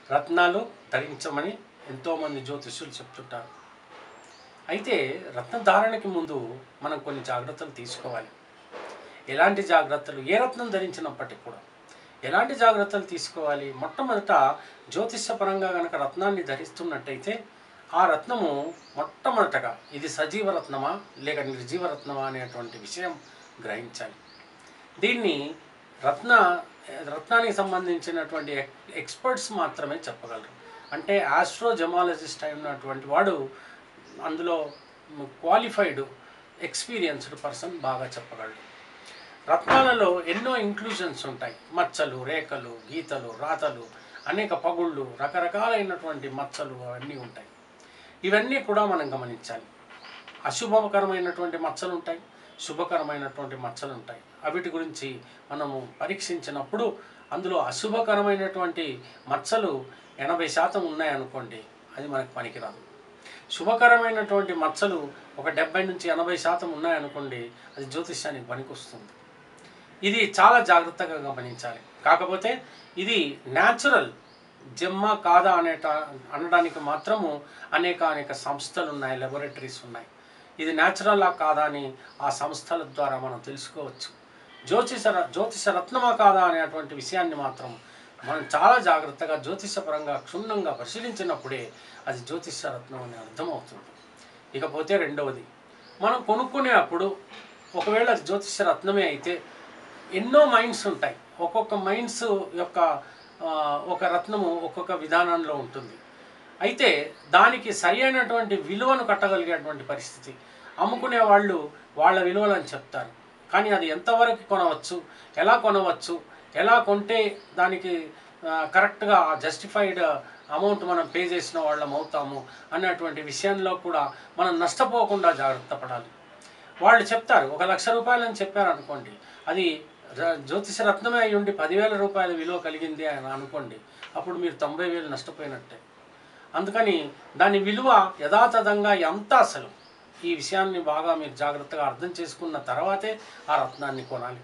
రత్నాలు ధరించమని ఎంతోమంది జ్యోతిష్యులు చెప్తుంటారు అయితే రత్న ధారణకి ముందు మనం కొన్ని జాగ్రత్తలు తీసుకోవాలి ఎలాంటి జాగ్రత్తలు ఏ రత్నం ధరించినప్పటికీ కూడా ఎలాంటి జాగ్రత్తలు తీసుకోవాలి మొట్టమొదట జ్యోతిష్యపరంగా కనుక రత్నాన్ని ధరిస్తున్నట్టయితే ఆ రత్నము మొట్టమొదటగా ఇది సజీవ రత్నమా లేక నిర్జీవ రత్నమా అనేటువంటి విషయం గ్రహించాలి దీన్ని రత్న రత్నానికి సంబంధించినటువంటి ఎక్- ఎక్స్పర్ట్స్ మాత్రమే చెప్పగలరు అంటే ఆస్ట్రోజమాలజిస్ట్ అయినటువంటి వాడు అందులో క్వాలిఫైడ్ ఎక్స్పీరియన్స్డ్ పర్సన్ బాగా చెప్పగలడు రత్నాలలో ఎన్నో ఇంక్లూజన్స్ ఉంటాయి మచ్చలు రేఖలు గీతలు రాతలు అనేక పగుళ్ళు రకరకాలైనటువంటి మచ్చలు అవన్నీ ఉంటాయి ఇవన్నీ కూడా మనం గమనించాలి అశుభకరమైనటువంటి మచ్చలు ఉంటాయి శుభకరమైనటువంటి మచ్చలు ఉంటాయి అవిటి గురించి మనము పరీక్షించినప్పుడు అందులో అశుభకరమైనటువంటి మచ్చలు ఎనభై శాతం ఉన్నాయనుకోండి అది మనకు పనికిరాదు శుభకరమైనటువంటి మచ్చలు ఒక డెబ్బై నుంచి ఎనభై శాతం ఉన్నాయనుకోండి అది జ్యోతిష్యానికి పనికొస్తుంది ఇది చాలా జాగ్రత్తగా గమనించాలి కాకపోతే ఇది న్యాచురల్ జమ్మ కాదా అనేట అనడానికి మాత్రము అనేక అనేక సంస్థలు ఉన్నాయి లెబొరేటరీస్ ఉన్నాయి ఇది న్యాచురలా కాదా అని ఆ సంస్థల ద్వారా మనం తెలుసుకోవచ్చు జ్యోతిష జ్యోతిష రత్నమా కాదా అనేటువంటి విషయాన్ని మాత్రం మనం చాలా జాగ్రత్తగా జ్యోతిషపరంగా క్షుణ్ణంగా పరిశీలించినప్పుడే అది జ్యోతిష రత్నం అని అర్థమవుతుంది ఇకపోతే రెండవది మనం కొనుక్కునే అప్పుడు ఒకవేళ అది జ్యోతిష రత్నమే అయితే ఎన్నో మైండ్స్ ఉంటాయి ఒక్కొక్క మైండ్స్ యొక్క ఆ, ఒక రత్నము ఒక్కొక్క విధానంలో ఉంటుంది అయితే దానికి సరి అయినటువంటి విలువను కట్టగలిగేటువంటి పరిస్థితి అమ్ముకునే వాళ్ళు వాళ్ళ విలువలని చెప్తారు కానీ అది ఎంతవరకు కొనవచ్చు ఎలా కొనవచ్చు ఎలా కొంటే దానికి ఆ, కరెక్ట్గా జస్టిఫైడ్ అమౌంట్ మనం పే చేసిన వాళ్ళం అవుతాము అన్నటువంటి విషయంలో కూడా మనం నష్టపోకుండా జాగ్రత్త పడాలి వాళ్ళు చెప్తారు ఒక లక్ష రూపాయలని చెప్పారు అనుకోండి అది ర- జ్యోతిష రత్నమే అయి ఉండి పదివేల రూపాయల విలువ కలిగింది అని అనుకోండి అప్పుడు మీరు తొంభై వేలు నష్టపోయినట్టే అందుకని దాని విలువ యథాతథంగా ఎంత అసలు ఈ విషయాన్ని బాగా మీరు జాగ్రత్తగా అర్థం చేసుకున్న తర్వాతే ఆ రత్నాన్ని కొనాలి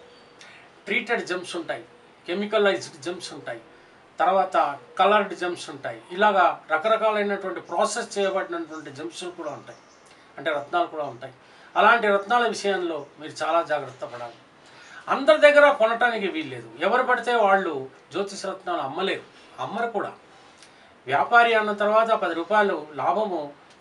ట్రీటెడ్ జెమ్స్ ఉంటాయి కెమికలైజ్డ్ జెమ్స్ ఉంటాయి తర్వాత కలర్డ్ జెమ్స్ ఉంటాయి ఇలాగా రకరకాలైనటువంటి ప్రాసెస్ చేయబడినటువంటి జెమ్స్ కూడా ఉంటాయి అంటే రత్నాలు కూడా ఉంటాయి అలాంటి రత్నాల విషయంలో మీరు చాలా జాగ్రత్త పడాలి అందరి దగ్గర కొనటానికి వీల్లేదు ఎవరు పడితే వాళ్ళు జ్యోతిష రత్నాలు అమ్మలేరు అమ్మరు కూడా వ్యాపారి అన్న తర్వాత పది రూపాయలు లాభము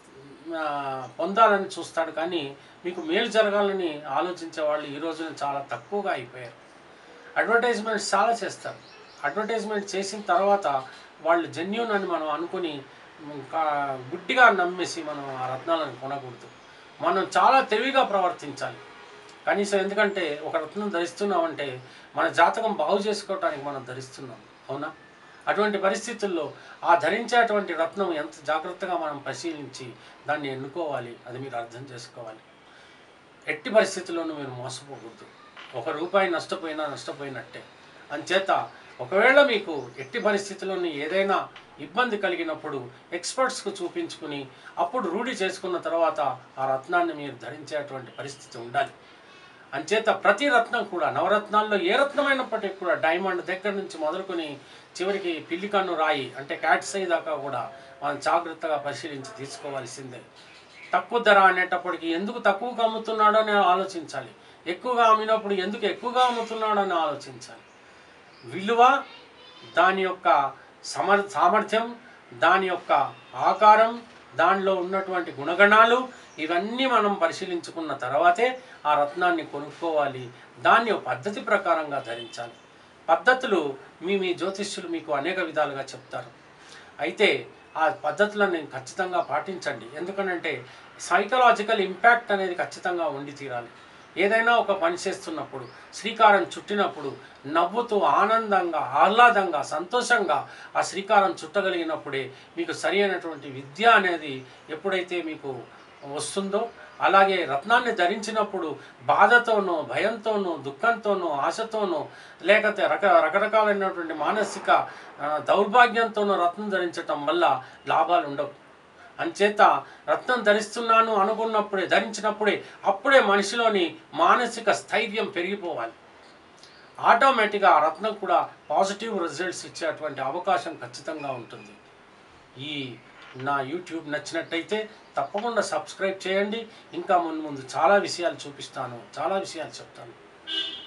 ఆ, పొందాలని చూస్తాడు కానీ మీకు మేలు జరగాలని ఆలోచించే వాళ్ళు ఈ రోజున చాలా తక్కువగా అయిపోయారు అడ్వర్టైజ్మెంట్స్ చాలా చేస్తారు అడ్వర్టైజ్మెంట్ చేసిన తర్వాత వాళ్ళు జెన్యున్ అని మనం అనుకుని ఇంకా గుడ్డిగా నమ్మేసి మనం ఆ రత్నాలను కొనకూడదు మనం చాలా తెలివిగా ప్రవర్తించాలి కనీసం ఎందుకంటే ఒక రత్నం ధరిస్తున్నామంటే మన జాతకం బాగు చేసుకోవటానికి మనం ధరిస్తున్నాం అవునా అటువంటి పరిస్థితుల్లో ఆ ధరించేటువంటి రత్నం ఎంత జాగ్రత్తగా మనం పరిశీలించి దాన్ని ఎన్నుకోవాలి అది మీరు అర్థం చేసుకోవాలి ఎట్టి పరిస్థితుల్లోనూ మీరు మోసపోకూడదు ఒక రూపాయి నష్టపోయినా నష్టపోయినట్టే అంచేత ఒకవేళ మీకు ఎట్టి పరిస్థితుల్లోనూ ఏదైనా ఇబ్బంది కలిగినప్పుడు ఎక్స్పర్ట్స్కు చూపించుకుని అప్పుడు రూఢి చేసుకున్న తర్వాత ఆ రత్నాన్ని మీరు ధరించేటువంటి పరిస్థితి ఉండాలి అంచేత ప్రతి రత్నం కూడా నవరత్నాల్లో ఏ రత్నమైనప్పటికీ కూడా డైమండ్ దగ్గర నుంచి మొదలుకొని చివరికి పిల్లికన్ను రాయి అంటే క్యాట్స్ అయ్యి దాకా కూడా మనం జాగ్రత్తగా పరిశీలించి తీసుకోవాల్సిందే తక్కువ ధర అనేటప్పటికి ఎందుకు తక్కువగా అమ్ముతున్నాడో అని ఆలోచించాలి ఎక్కువగా అమ్మినప్పుడు ఎందుకు ఎక్కువగా అమ్ముతున్నాడో అని ఆలోచించాలి విలువ దాని యొక్క సమర్ సామర్థ్యం దాని యొక్క ఆకారం దానిలో ఉన్నటువంటి గుణగణాలు ఇవన్నీ మనం పరిశీలించుకున్న తర్వాతే ఆ రత్నాన్ని కొనుక్కోవాలి దాన్ని ఒక పద్ధతి ప్రకారంగా ధరించాలి పద్ధతులు మీ మీ జ్యోతిష్యులు మీకు అనేక విధాలుగా చెప్తారు అయితే ఆ పద్ధతులను నేను ఖచ్చితంగా పాటించండి ఎందుకనంటే సైకలాజికల్ ఇంపాక్ట్ అనేది ఖచ్చితంగా ఉండి తీరాలి ఏదైనా ఒక పని చేస్తున్నప్పుడు శ్రీకారం చుట్టినప్పుడు నవ్వుతూ ఆనందంగా ఆహ్లాదంగా సంతోషంగా ఆ శ్రీకారం చుట్టగలిగినప్పుడే మీకు సరి అయినటువంటి విద్య అనేది ఎప్పుడైతే మీకు వస్తుందో అలాగే రత్నాన్ని ధరించినప్పుడు బాధతోనో భయంతోనో దుఃఖంతోనో ఆశతోనో లేకపోతే రక రకరకాలైనటువంటి మానసిక ఆ, దౌర్భాగ్యంతోనో రత్నం ధరించటం వల్ల లాభాలు ఉండవు అంచేత రత్నం ధరిస్తున్నాను అనుకున్నప్పుడే ధరించినప్పుడే అప్పుడే మనిషిలోని మానసిక స్థైర్యం పెరిగిపోవాలి ఆటోమేటిక్గా ఆ రత్నం కూడా పాజిటివ్ రిజల్ట్స్ ఇచ్చేటువంటి అవకాశం ఖచ్చితంగా ఉంటుంది ఈ నా యూట్యూబ్ నచ్చినట్టయితే తప్పకుండా సబ్స్క్రైబ్ చేయండి ఇంకా ముందు ముందు చాలా విషయాలు చూపిస్తాను చాలా విషయాలు చెప్తాను